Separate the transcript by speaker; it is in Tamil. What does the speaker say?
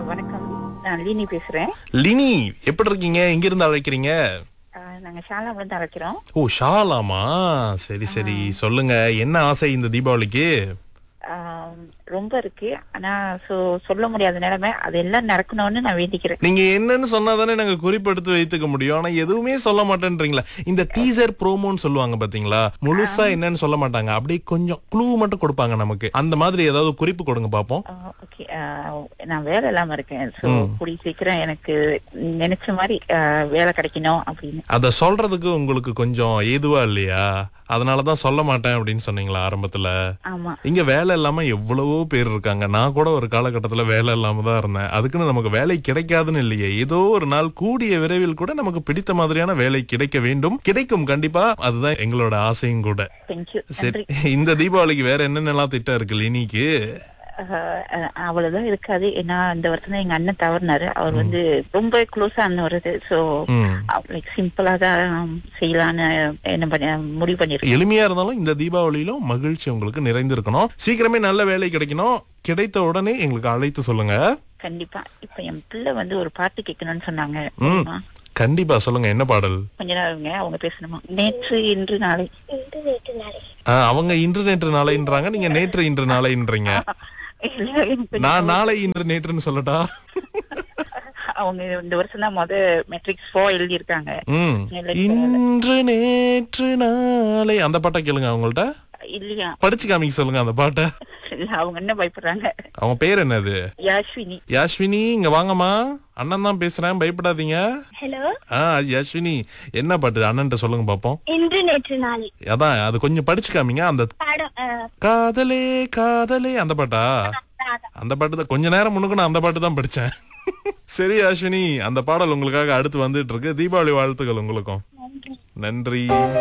Speaker 1: வணக்கம் நான் லீனி பேசுறேன்
Speaker 2: லினி எப்படி இருக்கீங்க எங்க இருந்து அழைக்கிறீங்க
Speaker 1: ஆஹ் நாங்க ஷாலாவில இருந்து அழைக்கிறோம்
Speaker 2: ஓ ஷாலாமா சரி சரி சொல்லுங்க என்ன ஆசை இந்த தீபாவளிக்கு
Speaker 1: ஆஹ் ரொம்ப இருக்கு ஆனா சோ சொல்ல முடியாத நிலைமை அது எல்லாம் நடக்கணும்னு நான் வேண்டிக்கிறேன்
Speaker 2: நீங்க என்னன்னு சொன்னாதானே நாங்க குறிப்பெடுத்து வைத்துக்க முடியும் ஆனா எதுவுமே சொல்ல மாட்டேன்றீங்களா இந்த டீசர் ப்ரோமோன்னு சொல்லுவாங்க பாத்தீங்களா முழுசா என்னன்னு சொல்ல மாட்டாங்க அப்படியே கொஞ்சம் க்ளூ மட்டும் கொடுப்பாங்க நமக்கு அந்த மாதிரி ஏதாவது குறிப்பு கொடுங்க பாப்போம்
Speaker 1: ஓகே நான் வேலை இல்லாம இருக்கேன் சோ கூடி சீக்கிரம் எனக்கு நினைச்ச மாதிரி ஆஹ் வேலை கிடைக்கணும் அப்படின்னு
Speaker 2: அத சொல்றதுக்கு உங்களுக்கு கொஞ்சம் ஏதுவா இல்லையா அதனாலதான் சொல்ல மாட்டேன் அப்படின்னு சொன்னீங்களா ஆரம்பத்துல
Speaker 1: ஆமா
Speaker 2: இங்க வேலை இல்லாம எவ்வளவோ பேர் இருக்காங்க நான் கூட ஒரு காலகட்டத்துல வேலை இல்லாம தான் இருந்தேன் அதுக்குன்னு நமக்கு வேலை கிடைக்காதுன்னு இல்லையே ஏதோ ஒரு நாள் கூடிய விரைவில் கூட நமக்கு பிடித்த மாதிரியான வேலை கிடைக்க வேண்டும் கிடைக்கும் கண்டிப்பா அதுதான் எங்களோட ஆசையும் கூட
Speaker 1: தேங்க்யூ
Speaker 2: சரி இந்த தீபாவளிக்கு வேற என்னென்னலாம் திட்டம் இருக்கு லினிக்கு
Speaker 1: அவ்வளவுதான் இருக்காது ஏன்னா இந்த வருஷம் தான் எங்க அண்ணன் தவறினாரு அவர் வந்து ரொம்ப க்ளோஸா அண்ணன் வருது சோ
Speaker 2: ம்.
Speaker 1: லைக் சிம்பிளா தான் செய்யலான்னு என்ன பண்ண முடிவு பண்ணிருக்கேன்
Speaker 2: எளிமையா இருந்தாலும் இந்த தீபாவளியிலும் மகிழ்ச்சி உங்களுக்கு நிறைந்திருக்கணும் சீக்கிரமே நல்ல வேலை கிடைக்கணும் கிடைத்த உடனே எங்களுக்கு அழைத்து சொல்லுங்க
Speaker 1: கண்டிப்பா இப்ப என் பிள்ளை வந்து ஒரு பாட்டு கேட்கணும்னு சொன்னாங்க
Speaker 2: ம்
Speaker 1: தெரியுமா?
Speaker 2: கண்டிப்பா சொல்லுங்க என்ன பாடல்
Speaker 1: கொஞ்ச நேரங்க அவங்க பேசணுமா நேற்று இன்று நாளை
Speaker 2: ஆ, அவங்க இன்று நேற்று நாளைன்றாங்க நீங்க நேற்று இன்று நாளைன்றீங்க
Speaker 1: இல்ல, எனக்கு கொஞ்சம்
Speaker 2: நான் நாளை இன்று நேற்றுன்னு சொல்லட்டா
Speaker 1: அவங்க இந்த வருஷம் தான் முத மெட்ரிக்ஸ் ஃபோ எழுதி இருக்காங்க
Speaker 2: ம் இன்று நேற்று நாளை அந்த பாட்டை கேளுங்க அவங்கள்ட்ட
Speaker 1: இல்லையா
Speaker 2: படிச்சு காமிக்க சொல்லுங்க அந்த பாட்டை
Speaker 1: இல்ல, அவங்க என்ன பயப்படுறாங்க
Speaker 2: அவங்க பேர் என்னது
Speaker 1: யாஸ்வினி
Speaker 2: யாஸ்வினி இங்க வாங்கம்மா அண்ணன் தான் பேசுறேன் பயப்படாதீங்க
Speaker 3: ஹலோ
Speaker 2: ஆ யாஸ்வினி என்ன பாட்டு அண்ணன்ட்ட சொல்லுங்க பாப்போம்
Speaker 3: இன்று நேற்று நாள்
Speaker 2: அதான் அது கொஞ்சம் படிச்சு காமிங்க அந்த
Speaker 3: படம் அஹ்,
Speaker 2: காதலே காதலே அந்த பாட்டா
Speaker 3: அதான்.
Speaker 2: அந்த பாட்டு தான் கொஞ்ச நேரம் முன்னுக்கு நான் அந்த பாட்டு தான் படிச்சேன் சரி அஸ்வினி அந்த பாடல் உங்களுக்காக அடுத்து வந்துட்டு இருக்கு தீபாவளி வாழ்த்துக்கள் உங்களுக்கும்
Speaker 3: நன்றி
Speaker 2: நன்றி